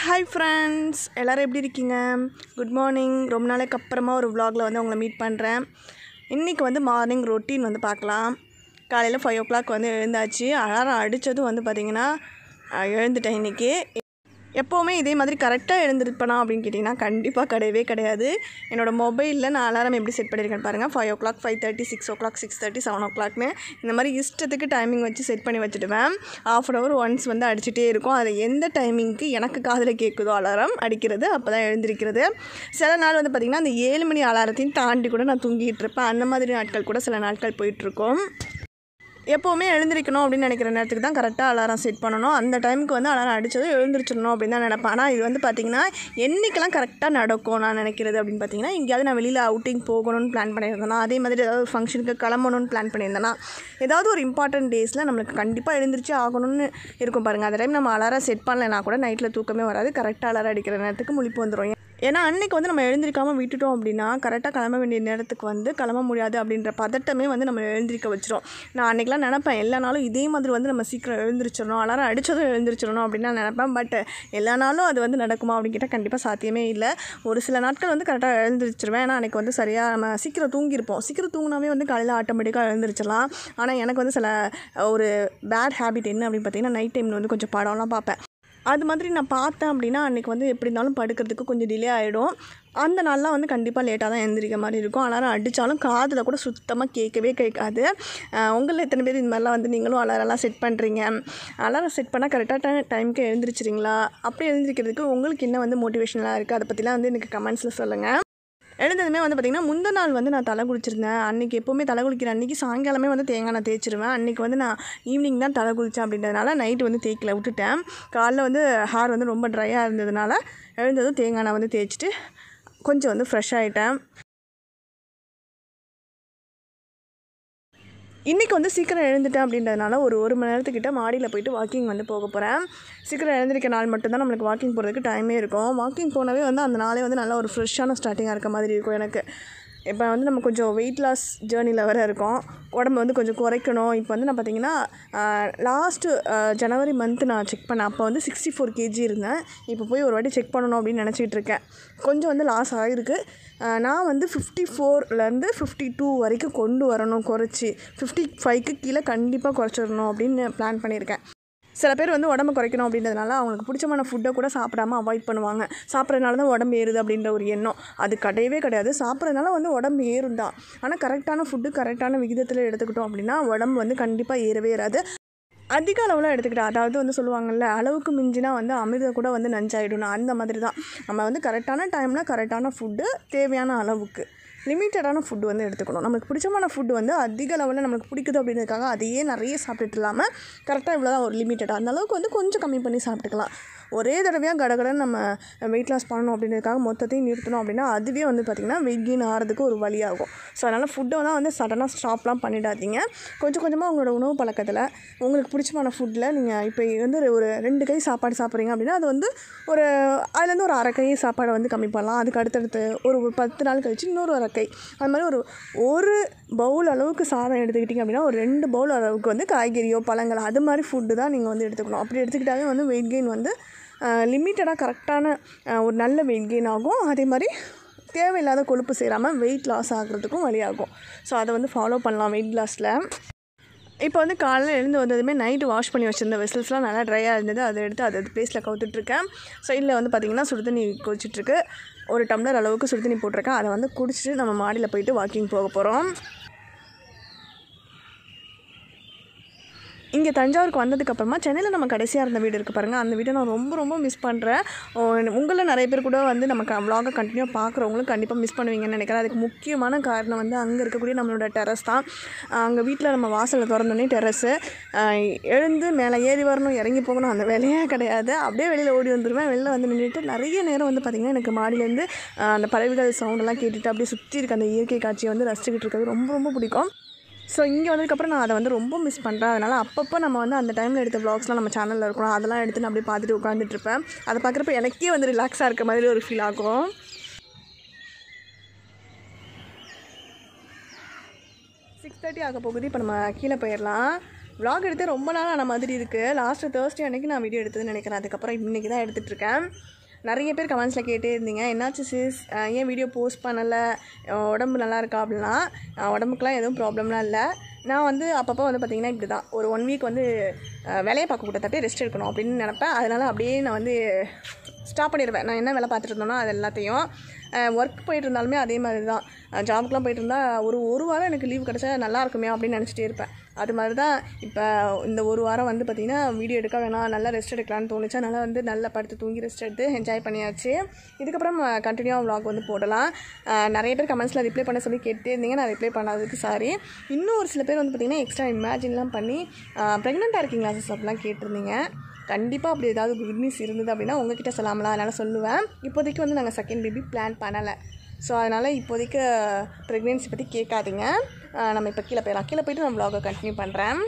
hi friends எல்லோரும் எப்படி இருக்கீங்க குட் மார்னிங் ரொம்ப நாளைக்கு அப்புறமா ஒரு vlogல வந்து உங்களை மீட் பண்ணுறேன் இன்றைக்கி வந்து மார்னிங் ரொட்டீன் வந்து பார்க்கலாம் காலையில் ஃபைவ் ஓ கிளாக் வந்து எழுந்தாச்சு அலாரம் அடித்ததும் வந்து பார்த்திங்கன்னா அஹ், எழுந்துட்டேன் இன்றைக்கி எப்போவுமே இதே மாதிரி கரெக்டாக எழுந்திருப்பேனா அப்படின்னு கேட்டிங்கன்னா கண்டிப்பாக கிடையவே கிடையாது என்னோடய மொபைலில் நான் அலாரம் எப்படி செட் பண்ணியிருக்கேன் பாருங்கள் five o'clock five thirty six o'clock six thirty seven ஓ கிளாக்னு இந்த மாதிரி இஷ்டத்துக்கு டைமிங் வச்சு செட் பண்ணி வச்சுடுவேன் ஆஃப் அன் ஹவர் ஒன்ஸ் வந்து அடிச்சுட்டே இருக்கும் அது எந்த டைமிங்க்கு எனக்கு காதில் கேட்குதோ அலாரம் அடிக்கிறது அப்போ தான் எழுந்திருக்கிறது சில நாள் வந்து பார்த்திங்கன்னா அந்த ஏழு மணி அலாரத்தையும் தாண்டி கூட நான் தூங்கிட்டு இருப்பேன் அந்த மாதிரி நாட்கள் கூட சில நாட்கள் போயிட்டுருக்கும் எப்போவுமே எழுந்திருக்கணும் அப்படின்னு நினைக்கிற நேரத்துக்கு தான் கரெக்டாக அலாரம் செட் பண்ணணும் அந்த டைமுக்கு வந்து அலாரம் அடித்ததும் எழுந்திரிச்சிடணும் அப்படின்னு தான் நினைப்பேன் ஆனால் இது வந்து பார்த்திங்கன்னா என்றைக்கெல்லாம் கரெக்டாக நடக்கும் நான் நினைக்கிறது அப்படின்னு பார்த்தீங்கன்னா எங்கேயாவது நான் வெளியில் அவுட்டிங் போகணும்னு பிளான் பண்ணியிருந்தேன்னா அதே மாதிரி ஏதாவது ஒரு ஃபங்க்ஷனுக்கு கிளம்பணும்னு பிளான் பண்ணியிருந்தேன்னா ஏதாவது ஒரு இம்பார்ட்டன்ட் டேஸில் நம்மளுக்கு கண்டிப்பாக எழுந்திரிச்சு ஆகணும்னு இருக்கும் பாருங்கள் அந்த டைம் நம்ம அலாரம் செட் பண்ணலைன்னா கூட நைட்டில் தூக்கமே வராது கரெக்டாக அலாரம் அடிக்கிற நேரத்துக்கு முழிப்பு வந்துடும் ஏன்னா அன்னைக்கு வந்து நம்ம எழுந்திருக்காமல் விட்டுட்டோம் அப்படின்னா கரெக்டாக கிளம்ப வேண்டிய நேரத்துக்கு வந்து கிளம்ப முடியாது அப்படின்ற பதட்டமே வந்து நம்ம எழுந்திருக்க வச்சிரும் நான் அன்றைக்கெலாம் நினப்பேன் எல்லா நாளும் இதே மாதிரி வந்து நம்ம சீக்கிரம் எழுந்திரிச்சிடணும் அலாரம் அடித்ததும் எழுந்திரிச்சிடணும் அப்படின்னு நான் நினப்பேன் பட் எல்லா நாளும் அது வந்து நடக்குமா அப்படின்னு கேட்டால் கண்டிப்பாக சாத்தியமே இல்லை ஒரு சில நாட்கள் வந்து கரெக்டாக எழுந்திரிச்சிருவேன் ஏன்னா அன்றைக்கி வந்து சரியாக நம்ம சீக்கிரம் தூங்கியிருப்போம் சீக்கிரம் தூங்கினாவே வந்து காலையில் ஆட்டோமேட்டிக்காக எழுந்திரிச்சிடலாம் ஆனால் எனக்கு வந்து சில ஒரு பேட் ஹேபிட் என்ன அப்படின்னு பார்த்தீங்கன்னா நைட் டைமில் வந்து கொஞ்சம் படம்லாம் பார்ப்பேன் அது மாதிரி நான் பார்த்தேன் அப்படின்னா அன்றைக்கி வந்து எப்படி இருந்தாலும் படுக்கிறதுக்கு கொஞ்சம் டிலே ஆகிடும் அந்த நாள்லாம் வந்து கண்டிப்பாக லேட்டாக தான் எழுந்திரிக்க மாதிரி இருக்கும் அலாரம் அடித்தாலும் காதில் கூட சுத்தமாக கேட்கவே கேட்காது உங்களில் எத்தனை பேர் இந்த மாதிரிலாம் வந்து நீங்களும் அலாரம்லாம் செட் பண்ணுறீங்க அலாரம் செட் பண்ணால் கரெக்டாக டைமுக்கு எழுந்திரிச்சிங்களா அப்படி எழுந்திரிக்கிறதுக்கு உங்களுக்கு என்ன வந்து மோட்டிவேஷனலாக இருக்குது அதை பற்றிலாம் வந்து எனக்கு கமெண்ட்ஸில் சொல்லுங்கள் எழுந்ததுமே வந்து பார்த்திங்கன்னா முந்த நாள் வந்து நான் தலை குளிச்சிருந்தேன் அன்றைக்கி எப்போவுமே தலை குளிக்கிற அன்றைக்கி சாயங்காலமே வந்து தேங்காய் நான் தேய்ச்சிருவேன் அன்றைக்கி வந்து நான் ஈவினிங் தான் தலை குளித்தேன் அப்படின்றதுனால நைட்டு வந்து தேய்க்கல விட்டுட்டேன் காலைல வந்து ஹேர் வந்து ரொம்ப ட்ரையாக இருந்ததுனால எழுந்ததும் தேங்காய் நான் வந்து தேய்ச்சிட்டு கொஞ்சம் வந்து ஃப்ரெஷ் ஆகிட்டேன் இன்றைக்கி வந்து சீக்கிரம் எழுந்துட்டேன் அப்படின்றதுனால ஒரு ஒரு மணி நேரத்துக்கிட்ட மாடியில் போயிட்டு வாக்கிங் வந்து போக போகிறேன் சீக்கிரம் எழுந்திருக்க நாள் மட்டும்தான் நம்மளுக்கு வாக்கிங் போகிறதுக்கு டைமே இருக்கும் வாக்கிங் போனவே வந்து அந்த நாளே வந்து நல்ல ஒரு ஃப்ரெஷ்ஷான ஸ்டார்டிங்காக இருக்க மாதிரி இருக்கும் எனக்கு இப்போ வந்து நம்ம கொஞ்சம் வெயிட் லாஸ் ஜேர்னியில் வர இருக்கோம் உடம்பு வந்து கொஞ்சம் குறைக்கணும் இப்போ வந்து நான் பார்த்தீங்கன்னா லாஸ்ட்டு ஜனவரி மந்த்து நான் செக் பண்ணேன் அப்போ வந்து சிக்ஸ்டி ஃபோர் கேஜி இருந்தேன் இப்போ போய் ஒரு வாட்டி செக் பண்ணணும் அப்படின்னு நினச்சிட்டு இருக்கேன் கொஞ்சம் வந்து லாஸ் ஆகிருக்கு ஆஹ் நான் வந்து ஃபிஃப்டி ஃபோர்லேருந்து ஃபிஃப்டி டூ வரைக்கும் கொண்டு வரணும் குறைச்சி ஃபிஃப்டி ஃபைவ்க்கு கீழே கண்டிப்பாக குறைச்சிடணும் அப்படின்னு பிளான் பண்ணியிருக்கேன் சில பேர் வந்து உடம்பு குறைக்கணும் அப்படின்றதுனால அவங்களுக்கு பிடிச்சமான ஃபுட்டை கூட சாப்பிடாம அவாய்ட் பண்ணுவாங்க சாப்பிட்றதுனால தான் உடம்பு ஏறுது அப்படின்ற ஒரு எண்ணம் அது கிடையவே கிடையாது சாப்பிட்றதுனால வந்து உடம்பு ஏறும் தான் ஆனால் கரெக்டான ஃபுட்டு கரெக்டான விகிதத்தில் எடுத்துக்கிட்டோம் அப்படின்னா உடம்பு வந்து கண்டிப்பாக ஏறவே ஏறாது அதிக அளவில் எடுத்துக்கிட்டா அதாவது வந்து சொல்லுவாங்கல்ல அளவுக்கு மிஞ்சினா வந்து அமிர்தம் கூட வந்து நஞ்சாயிடும் அந்த மாதிரி தான் நம்ம வந்து கரெக்டான டைமில் கரெக்டான ஃபுட்டு தேவையான அளவுக்கு லிமிட்டடான ஃபுட் வந்து எடுத்துக்கணும் நமக்கு பிடிச்சமான ஃபுட் வந்து அதிக லெவலில் நமக்கு பிடிக்குது அப்படின்றதுக்காக அதையே நிறைய சாப்பிட்டுட்டு இல்லாமல் கரெக்டாக இவ்வளோ தான் ஒரு லிமிட்டடாக அந்த அளவுக்கு வந்து கொஞ்சம் கம்மி பண்ணி சாப்பிட்டுக்கலாம் ஒரே தடவையாக கடகடன்னு நம்ம வெயிட் லாஸ் பண்ணணும் அப்படின்றதுக்காக மொத்தத்தையும் நிறுத்தணும் அப்படின்னா அதுவே வந்து பார்த்திங்கன்னா வெயிட் கெயின் ஆகிறதுக்கு ஒரு வழியாகும் ஸோ அதனால் ஃபுட்டை தான் வந்து சடனாக ஸ்டாப்லாம் பண்ணிடாதீங்க கொஞ்சம் கொஞ்சமாக உங்களோட உணவு பழக்கத்தில் உங்களுக்கு பிடிச்சமான ஃபுட்டில் நீங்கள் இப்போ வந்து ஒரு ரெண்டு கை சாப்பாடு சாப்பிட்றீங்க அப்படின்னா அது வந்து ஒரு அதுலேருந்து ஒரு அரை கை சாப்பாடை வந்து கம்மி பண்ணலாம் அதுக்கு அடுத்தடுத்து ஒரு ஒரு பத்து நாள் கழிச்சு இன்னொரு அரை கை அது மாதிரி ஒரு ஒரு பவுல் அளவுக்கு சாதம் எடுத்துக்கிட்டிங்க அப்படின்னா ஒரு ரெண்டு பவுல் அளவுக்கு வந்து காய்கறியோ பழங்கள் அது மாதிரி ஃபுட்டு தான் நீங்கள் வந்து எடுத்துக்கணும் அப்படி எடுத்துக்கிட்டாவே வந்து வெயிட் கெயின் வந்து லிமிட்டடாக கரெக்டான ஒரு நல்ல வெயிட் கெயின் ஆகும் அதே மாதிரி தேவையில்லாத கொழுப்பு சேராமல் வெயிட் லாஸ் ஆகிறதுக்கும் வழியாகும் ஸோ அதை வந்து ஃபாலோ பண்ணலாம் வெயிட் லாஸில் இப்போ வந்து காலையில் எழுந்து வந்ததுமே நைட்டு வாஷ் பண்ணி வச்சுருந்த வெசல்ஸ்லாம் நல்லா ட்ரையாக இருந்தது அதை எடுத்து அது அது ப்ளேஸில் கவுத்துட்ருக்கேன் சைடில் வந்து பார்த்திங்கன்னா சுடுதண்ணி கொதிச்சிட்ருக்கு ஒரு டம்ளர் அளவுக்கு சுடுதண்ணி போட்டிருக்கேன் அதை வந்து குடிச்சிட்டு நம்ம மாடியில் போயிட்டு வாக்கிங் போக போகிறோம் இங்கே தஞ்சாவூருக்கு வந்ததுக்கப்புறமா சென்னையில் நம்ம கடைசியாக இருந்த வீடு இருக்குது பாருங்கள் அந்த வீட்டை நான் ரொம்ப ரொம்ப மிஸ் பண்ணுறேன் உங்களில் நிறைய பேர் கூட வந்து நம்ம வ்ளாகை கண்டினியூ பார்க்குறவங்களும் கண்டிப்பாக மிஸ் பண்ணுவீங்கன்னு நினைக்கிறேன் அதுக்கு முக்கியமான காரணம் வந்து அங்கே இருக்கக்கூடிய நம்மளோட டெரஸ் தான் அங்கே வீட்டில் நம்ம வாசலில் திறந்தோடனே டெரஸு எழுந்து மேலே ஏறி வரணும் இறங்கி போகணும் அந்த வேலையே கிடையாது அப்படியே வெளியில் ஓடி வந்துடுவேன் வெளில வந்து நின்றுட்டு நிறைய நேரம் வந்து பார்த்திங்கன்னா எனக்கு மாடியிலேருந்து அந்த பறவைகள் சவுண்டெல்லாம் கேட்டுட்டு அப்படியே சுற்றி இருக்க அந்த இயற்கை காட்சியை வந்து ரசிச்சுக்கிட்டு இருக்கிறது ரொம்ப ரொம்ப பிடிக்கும் ஸோ இங்கே வந்ததுக்கப்புறம் நான் அதை வந்து ரொம்ப மிஸ் பண்ணுறேன் அதனால் அப்பப்போ நம்ம வந்து அந்த டைமில் எடுத்த வ்ளாக்ஸ்லாம் நம்ம சேனலில் இருக்கணும் அதெல்லாம் எடுத்து நான் அப்படியே பார்த்துட்டு உட்காந்துட்டு இருப்பேன் அதை பார்க்குறப்ப எனக்கே வந்து ரிலாக்ஸாக இருக்க மாதிரி ஒரு ஃபீல் ஆகும் சிக்ஸ் தேர்ட்டி ஆக போகுது இப்போ நம்ம கீழே போயிடலாம் vlog எடுத்து ரொம்ப நாள் ஆன மாதிரி இருக்குது லாஸ்ட்டு தேர்ஸ்டே அன்றைக்கி நான் வீடியோ எடுத்ததுன்னு நினைக்கிறேன் அதுக்கப்புறம் இன்றைக்கி தான் எடுத்துகிட்ருக்கேன் நிறைய பேர் கமெண்ட்ஸில் கேட்டே இருந்தீங்க என்னாச்சு சிஸ் அஹ் ஏன் வீடியோ போஸ்ட் பண்ணலை அஹ் உடம்பு நல்லா இருக்கா அப்படிலாம் அஹ் உடம்புக்குலாம் எதுவும் ப்ராப்ளம்லாம் இல்லை நான் வந்து அப்பப்போ வந்து பார்த்திங்கன்னா இப்படி தான் ஒரு ஒன் வீக் வந்து அஹ் வேலையை பார்க்க கூட்டத்தப்பே ரெஸ்ட் எடுக்கணும் அப்படின்னு நினப்பேன் அதனால் அப்படியே நான் வந்து ஸ்டாப் பண்ணிடுவேன் நான் என்ன வேலை பார்த்துட்டு இருந்தேனோ அது எல்லாத்தையும் ஒர்க் போயிட்டு இருந்தாலுமே அதே மாதிரி தான் ஜாப்க்குலாம் போயிட்டு இருந்தால் ஒரு ஒரு வாரம் எனக்கு லீவ் கிடச்சா நல்லா இருக்குமே அப்படின்னு நினச்சிட்டே இருப்பேன் அது மாதிரி தான் இப்போ இந்த ஒரு வாரம் வந்து பார்த்திங்கன்னா வீடியோ எடுக்க வேணாம் நல்லா ரெஸ்ட் எடுக்கலாம்னு தோணுச்சு அதனால் வந்து நல்லா படுத்து தூங்கி ரெஸ்ட் எடுத்து என்ஜாய் பண்ணியாச்சு இதுக்கப்புறம் கண்டினியூவாக vlog வந்து போடலாம் அஹ் நிறைய பேர் கமெண்ட்ஸில் ரிப்ளை பண்ண சொல்லி கேட்டே இருந்தீங்க நான் ரிப்ளை பண்ணாததுக்கு சாரி இன்னும் ஒரு சில பேர் வந்து பார்த்திங்கன்னா எக்ஸ்ட்ரா இமேஜின்லாம் பண்ணி ப்ரெக்னெண்ட்டாக இருக்கீங்களா சிஸ் அப்படிலாம் கேட்டிருந்தீங்க கண்டிப்பாக அப்படி ஏதாவது குட் நியூஸ் இருந்தது அப்படின்னா உங்ககிட்ட சொல்லலாம்ல அதனால் சொல்லுவேன் இப்போதைக்கு வந்து நாங்கள் செகண்ட் பேபி பிளான் பண்ணலை ஸோ அதனால் இப்போதைக்கு ப்ரெக்னென்சி பற்றி கேட்காதீங்க அஹ் நம்ம இப்போ கீழே போயிடலாம் கீழே போயிட்டு நான் vlog-அ கண்டினியூ பண்ணுறேன்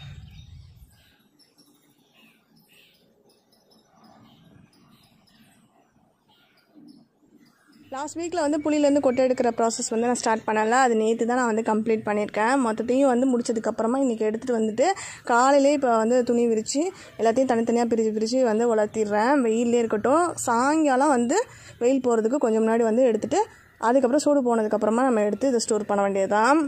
லாஸ்ட் வீக்கில் வந்து புளியிலேருந்து கொட்டை எடுக்கிற ப்ராசஸ் வந்து நான் ஸ்டார்ட் பண்ணல அது நேற்று தான் நான் வந்து கம்ப்ளீட் பண்ணியிருக்கேன் மொத்தத்தையும் வந்து முடிச்சதுக்கப்புறமா இன்றைக்கி எடுத்துகிட்டு வந்துட்டு காலையிலே இப்போ வந்து துணி விரித்து எல்லாத்தையும் தனித்தனியாக பிரித்து பிரித்து வந்து உலர்த்திடுறேன் வெயிலே இருக்கட்டும் சாயங்காலம் வந்து வெயில் போகிறதுக்கு கொஞ்சம் முன்னாடி வந்து எடுத்துகிட்டு அதுக்கப்புறம் சூடு போனதுக்கப்புறமா நம்ம எடுத்து இதை ஸ்டோர் பண்ண வேண்டியது தான்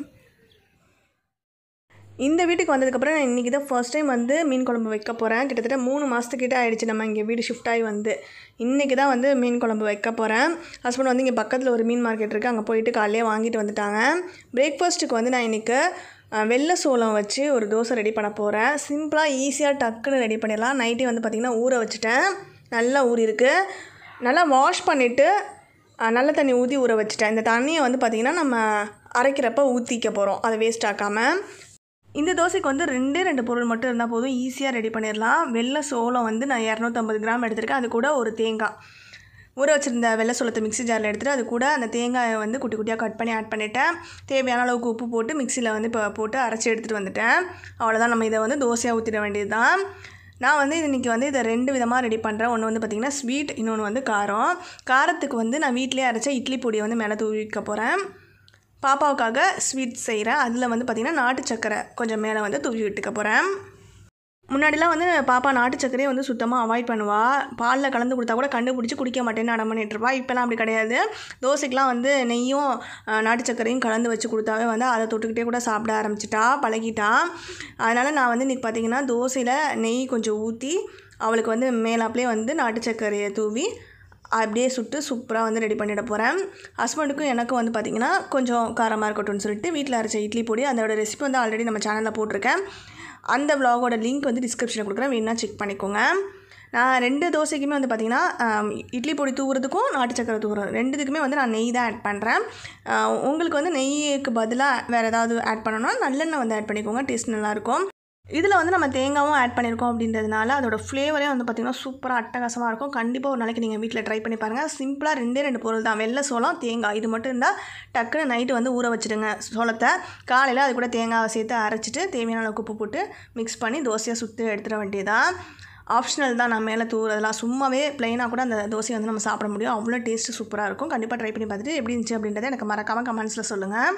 இந்த வீட்டுக்கு வந்ததுக்கப்புறம் நான் இன்றைக்கி தான் ஃபர்ஸ்ட் டைம் வந்து மீன் குழம்பு வைக்க போகிறேன் கிட்டத்தட்ட மூணு மாதத்துக்கிட்ட ஆயிடுச்சு நம்ம இங்கே வீடு ஷிஃப்ட் ஆகி வந்து இன்றைக்கி தான் வந்து மீன் குழம்பு வைக்க போகிறேன் ஹஸ்பண்ட் வந்து இங்கே பக்கத்தில் ஒரு மீன் மார்க்கெட் இருக்குது அங்கே போயிட்டு காலையிலே வாங்கிட்டு வந்துட்டாங்க பிரேக்ஃபாஸ்ட்டுக்கு வந்து நான் இன்றைக்கி வெள்ளை சோளம் வச்சு ஒரு தோசை ரெடி பண்ண போகிறேன் சிம்பிளாக ஈஸியாக டக்குன்னு ரெடி பண்ணிடலாம் நைட்டே வந்து பார்த்திங்கன்னா ஊற வச்சுட்டேன் நல்லா ஊறிருக்கு நல்லா வாஷ் பண்ணிவிட்டு நல்ல தண்ணி ஊற்றி ஊற வச்சுட்டேன் இந்த தண்ணியை வந்து பார்த்திங்கன்னா நம்ம அரைக்கிறப்ப ஊற்றிக்க போகிறோம் அதை வேஸ்ட் ஆக்காமல் இந்த தோசைக்கு வந்து ரெண்டே ரெண்டு பொருள் மட்டும் இருந்தால் போதும் ஈஸியாக ரெடி பண்ணிடலாம் வெள்ளை சோளம் வந்து நான் இரநூத்தம்பது கிராம் எடுத்திருக்கேன் அது கூட ஒரு தேங்காய் ஊற வச்சுருந்த வெள்ளை சோளத்தை மிக்ஸி ஜாரில் எடுத்துகிட்டு அது கூட அந்த தேங்காயை வந்து குட்டி குட்டியாக கட் பண்ணி ஆட் பண்ணிவிட்டேன் தேவையான அளவுக்கு உப்பு போட்டு மிக்சியில் வந்து இப்போ போட்டு அரைச்சி எடுத்துகிட்டு வந்துட்டேன் அவ்வளோதான் நம்ம இதை வந்து தோசையாக ஊற்றிட வேண்டியது தான் நான் வந்து இன்றைக்கி வந்து இதை ரெண்டு விதமாக ரெடி பண்ணுறேன் ஒன்று வந்து பார்த்திங்கன்னா ஸ்வீட் இன்னொன்று வந்து காரம் காரத்துக்கு வந்து நான் வீட்டிலே அரைச்ச இட்லி பொடியை வந்து மேலே தூவி வைக்க போகிறேன் பாப்பாவுக்காக ஸ்வீட் செய்கிறேன் அதில் வந்து பார்த்திங்கன்னா நாட்டு சக்கரை கொஞ்சம் மேலே வந்து தூவி விட்டுக்க போகிறேன் முன்னாடிலாம் வந்து பாப்பா நாட்டு சக்கரையை வந்து சுத்தமாக அவாய்ட் பண்ணுவாள் பாலில் கலந்து கொடுத்தா கூட கண்டுபிடிச்சி குடிக்க மாட்டேன்னு அடம் பண்ணிட்டு இருப்பா இப்போலாம் அப்படி கிடையாது தோசைக்கெலாம் வந்து நெய்யும் அஹ், நாட்டு சக்கரையும் கலந்து வச்சு கொடுத்தாவே வந்து அதை தொட்டுக்கிட்டே கூட சாப்பிட ஆரம்பிச்சிட்டா பழகிட்டா அதனால் நான் வந்து இன்றைக்கி பார்த்திங்கன்னா தோசையில் நெய் கொஞ்சம் ஊற்றி அவளுக்கு வந்து மேலாப்லேயே வந்து நாட்டு சர்க்கரையை தூவி அப்படியே சுட்டு சூப்பராக வந்து ரெடி பண்ணிட போகிறேன் ஹஸ்பண்டுக்கும் எனக்கும் வந்து பார்த்திங்கன்னா கொஞ்சம் காரமாக இருக்கட்டும்னு சொல்லிட்டு வீட்டில் அரைச்ச இட்லி பொடி அதோட ரெசிபி வந்து ஆல்ரெடி நம்ம சேனலில் போட்டிருக்கேன் அந்த vlog-ஓட லிங்க் வந்து டிஸ்கிரிப்ஷனில் கொடுக்குறேன் வேணா செக் பண்ணிக்கோங்க நான் ரெண்டு தோசைக்குமே வந்து பார்த்திங்கன்னா ஆம், இட்லி பொடி தூவுறதுக்கும் நாட்டு சக்கரை தூவுறது ரெண்டுத்துக்குமே வந்து நான் நெய் தான் ஆட் பண்ணுறேன் உங்களுக்கு வந்து நெய்க்கு பதிலாக வேறு ஏதாவது ஆட் பண்ணணும்னா நல்லெண்ணெய் வந்து ஆட் பண்ணிக்கோங்க டேஸ்ட் நல்லாயிருக்கும் இதில் வந்து நம்ம தேங்காவும் ஆட் பண்ணியிருக்கோம் அப்படின்றதுனால அதோட ஃப்ளேவரே வந்து பார்த்திங்கன்னா சூப்பராக அட்டகாசமாக இருக்கும் கண்டிப்பாக ஒரு நாளைக்கு நீங்கள் வீட்டில் ட்ரை பண்ணி பாருங்கள் சிம்பிளாக ரெண்டே ரெண்டு பொருள் தான் வெள்ளை சோளம் தேங்காய் இது மட்டும் இருந்தால் டக்குன்னு நைட்டு வந்து ஊற வச்சுடுங்க சோளத்தை காலையில் அது கூட தேங்காவை சேர்த்து அரைச்சிட்டு தேவையான அளவுக்கு உப்பு போட்டு மிக்ஸ் பண்ணி தோசையாக சுற்றி எடுத்துட வேண்டியதான் ஆப்ஷனல் தான் நான் மேலே தூவுறதெல்லாம் சும்மாவே ப்ளைனாக கூட அந்த தோசையை வந்து நம்ம சாப்பிட முடியும் அவ்வளோ டேஸ்ட்டு சூப்பராக இருக்கும் கண்டிப்பாக ட்ரை பண்ணி பார்த்துட்டு எப்படி இருந்துச்சு அப்படின்றத எனக்கு மறக்காமல் கமெண்ட்ஸில் சொல்லுங்கள்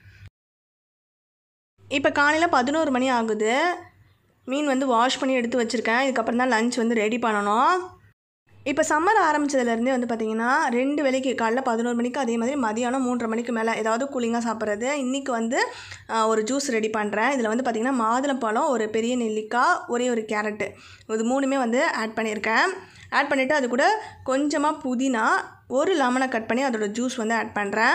இப்போ காலையில் பதினோரு மணி ஆகுது மீன் வந்து வாஷ் பண்ணி எடுத்து வச்சுருக்கேன் இதுக்கப்புறம் தான் லஞ்ச் வந்து ரெடி பண்ணணும் இப்போ சம்மர் ஆரம்பித்ததுலேருந்தே வந்து பார்த்திங்கன்னா ரெண்டு வேளைக்கு காலைல பதினோரு மணிக்கு அதே மாதிரி மதியானம் மூன்றரை மணிக்கு மேலே ஏதாவது கூலிங்காக சாப்பிட்றது இன்றைக்கி வந்து ஆ, ஒரு ஜூஸ் ரெடி பண்ணுறேன் இதில் வந்து பார்த்திங்கன்னா மாதுளம்பழம் ஒரு பெரிய நெல்லிக்காய் ஒரே ஒரு கேரட்டு இது மூணுமே வந்து ஆட் பண்ணியிருக்கேன் ஆட் பண்ணிவிட்டு அது கூட கொஞ்சமாக புதினா ஒரு லெமனை கட் பண்ணி அதோட ஜூஸ் வந்து ஆட் பண்ணுறேன்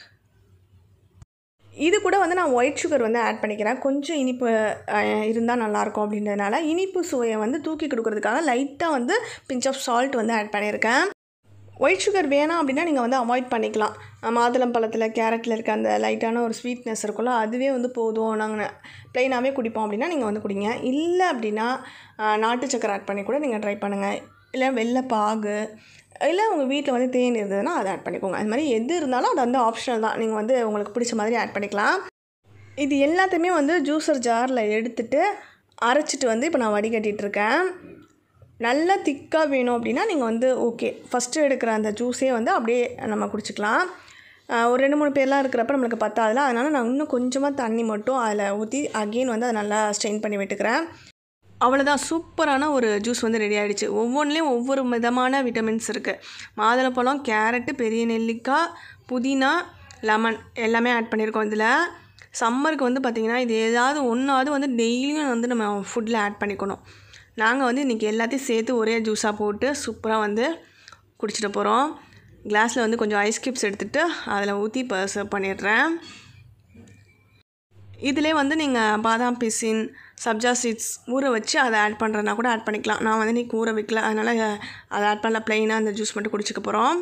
இது கூட வந்து நான் ஒயிட் சுகர் வந்து ஆட் பண்ணிக்கிறேன் கொஞ்சம் இனிப்பு இருந்தால் நல்லாயிருக்கும் அப்படின்றதுனால இனிப்பு சுவையை வந்து தூக்கி கொடுக்கறதுக்காக லைட்டாக வந்து பிஞ்ச் ஆஃப் சால்ட் வந்து ஆட் பண்ணியிருக்கேன் ஒயிட் சுகர் வேணாம் அப்படின்னா நீங்கள் வந்து அவாய்ட் பண்ணிக்கலாம் அஹ் மாதுளம் பழத்தில் கேரட்டில் இருக்க அந்த லைட்டான ஒரு ஸ்வீட்னஸ் இருக்கும்ல அதுவே வந்து போதும் நாங்கள் ப்ளைனாகவே குடிப்போம் அப்படின்னா நீங்கள் வந்து குடிங்க இல்லை அப்படின்னா அஹ் நாட்டு சக்கரை ஆட் பண்ணி கூட நீங்கள் ட்ரை பண்ணுங்கள் இல்லை வெள்ளை பாகு இல்லை உங்கள் வீட்டில் வந்து தேன் இருந்ததுன்னா அதை ஆட் பண்ணிக்கோங்க அது மாதிரி எது இருந்தாலும் அது வந்து ஆப்ஷனல் தான் நீங்கள் வந்து உங்களுக்கு பிடிச்ச மாதிரி ஆட் பண்ணிக்கலாம் இது எல்லாத்தையுமே வந்து ஜூஸர் ஜாரில் எடுத்துட்டு அரைச்சிட்டு வந்து இப்போ நான் வடிகட்டிட்டு இருக்கேன் நல்லா திக்காக வேணும் அப்படின்னா நீங்கள் வந்து ஓகே ஃபஸ்ட்டு எடுக்கிற அந்த ஜூஸே வந்து அப்படியே நம்ம குடிச்சிக்கலாம் ஆஹ் ஒரு ரெண்டு மூணு பேர்லாம் இருக்கிறப்ப நம்மளுக்கு பத்தாதுல அதனால் நான் இன்னும் கொஞ்சமாக தண்ணி மட்டும் அதில் ஊற்றி அகெயின் வந்து அதை நல்லா ஸ்ட்ரெயின் பண்ணி விட்டுக்கிறேன் அவ்வளோதான் சூப்பரான ஒரு ஜூஸ் வந்து ரெடி ஆகிடுச்சு ஒவ்வொன்றுலேயும் ஒவ்வொரு விதமான விட்டமின்ஸ் இருக்குது மாதுளப்பழம் கேரட்டு பெரிய நெல்லிக்காய் புதினா லெமன் எல்லாமே ஆட் பண்ணியிருக்கோம் இதில் சம்மருக்கு வந்து பார்த்திங்கன்னா இது ஏதாவது ஒன்றாவது வந்து டெய்லியும் வந்து நம்ம ஃபுட்டில் ஆட் பண்ணிக்கணும் நாங்கள் வந்து இன்றைக்கி எல்லாத்தையும் சேர்த்து ஒரே ஜூஸாக போட்டு சூப்பராக வந்து குடிச்சிட்டு போகிறோம் கிளாஸில் வந்து கொஞ்சம் ஐஸ் கியூப்ஸ் எடுத்துகிட்டு அதில் ஊற்றி இப்போ சர்வ் பண்ணிடுறேன் இதிலே வந்து நீங்கள் பாதாம் பிசின் சப்ஜா சீட்ஸ் ஊற வச்சு அதை ஆட் பண்ணுறதுனா கூட ஆட் பண்ணிக்கலாம் நான் வந்து இன்றைக்கி ஊற வைக்கல அதனால் அதை ஆட் பண்ணல ப்ளைனாக அந்த ஜூஸ் மட்டும் குடிச்சிக்க போகிறோம்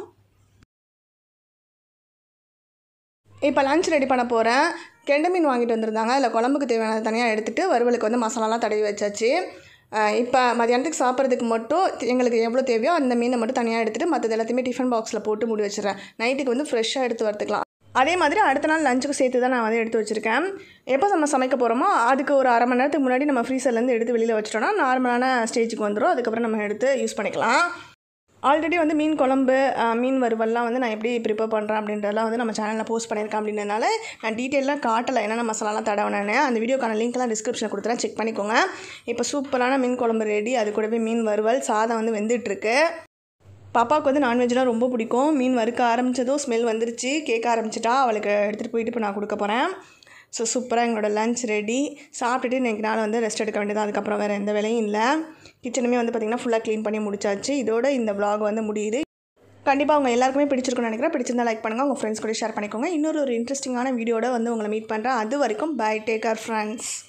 இப்போ லஞ்ச் ரெடி பண்ண போகிறேன் கெண்டை மீன் வாங்கிட்டு வந்திருந்தாங்க அதில் குழம்புக்கு தேவையானது தனியாக எடுத்துகிட்டு வறுவலுக்கு வந்து மசாலாலாம் தடவி வச்சாச்சு அஹ் இப்போ மதியானத்துக்கு சாப்பிட்றதுக்கு மட்டும் எங்களுக்கு எவ்வளோ தேவையோ அந்த மீனை மட்டும் தனியாக எடுத்துகிட்டு மற்றது எல்லாத்தையுமே டிஃபன் பாக்ஸில் போட்டு மூடி வச்சிடுறேன் நைட்டுக்கு வந்து ஃப்ரெஷ்ஷாக எடுத்து வரத்துக்கலாம் அதே மாதிரி அடுத்த நாள் லஞ்சுக்கு சேர்த்து தான் நான் வந்து எடுத்து வச்சுருக்கேன் எப்போ நம்ம சமைக்க போகிறோமோ அதுக்கு ஒரு அரை மணி நேரத்துக்கு முன்னாடி நம்ம ஃப்ரீசர்லேருந்து எடுத்து வெளியில் வச்சிட்டோம்னா நார்மலான ஸ்டேஜுக்கு வந்துடும் அதுக்கப்புறம் நம்ம எடுத்து யூஸ் பண்ணிக்கலாம் ஆல்ரெடி வந்து மீன் குழம்பு அஹ், மீன் வறுவல்லாம் வந்து நான் எப்படி ப்ரிப்பேர் பண்ணுறேன் அப்படின்றதெல்லாம் வந்து நம்ம சேனலில் போஸ்ட் பண்ணியிருக்கேன் அப்படின்றனால நான் டீட்டெயிலாக காட்டலை என்னென்ன மசாலாலாம் தடவினேன்னு அந்த வீடியோக்கான லிங்க்லாம் டிஸ்கிரிப்ஷனில் கொடுத்துறேன் செக் பண்ணிக்கோங்க இப்போ சூப்பரான மீன் குழம்பு ரெடி அது கூடவே மீன் வறுவல் சாதம் வந்து வெந்துட்டுருக்கு பாப்பாவுக்கு வந்து நான்வெஜ்லாம் ரொம்ப பிடிக்கும் மீன் வறுக்க ஆரம்பித்ததும் ஸ்மெல் வந்துருச்சு கேட்க ஆரம்பிச்சிட்டா அவளுக்கு எடுத்துகிட்டு போயிட்டு இப்போ நான் கொடுக்க போகிறேன் ஸோ சூப்பராக எங்களோட லஞ்ச் ரெடி சாப்பிட்டுட்டு இன்றைக்கி நாள் வந்து ரெஸ்ட் எடுக்க வேண்டியது அதுக்கப்புறம் வேறு எந்த வேலையும் இல்லை கிச்சனுமே வந்து பார்த்திங்கன்னா ஃபுல்லாக க்ளீன் பண்ணி முடிச்சாச்சு இதோட இந்த vlog வந்து முடியுது கண்டிப்பாக அவங்க எல்லாருக்குமே பிடிச்சிருக்கும்னு நினைக்கிறேன் பிடிச்சிருந்தா லைக் பண்ணுங்கள் உங்கள் ஃப்ரெண்ட்ஸ் கூட ஷேர் பண்ணிக்கோங்க இன்னொரு ஒரு இன்ட்ரெஸ்டிங்கான வீடியோட வந்து உங்களை மீட் பண்ணுறேன் அது வரைக்கும் பை டேக் ஆர் ஃப்ரெண்ட்ஸ்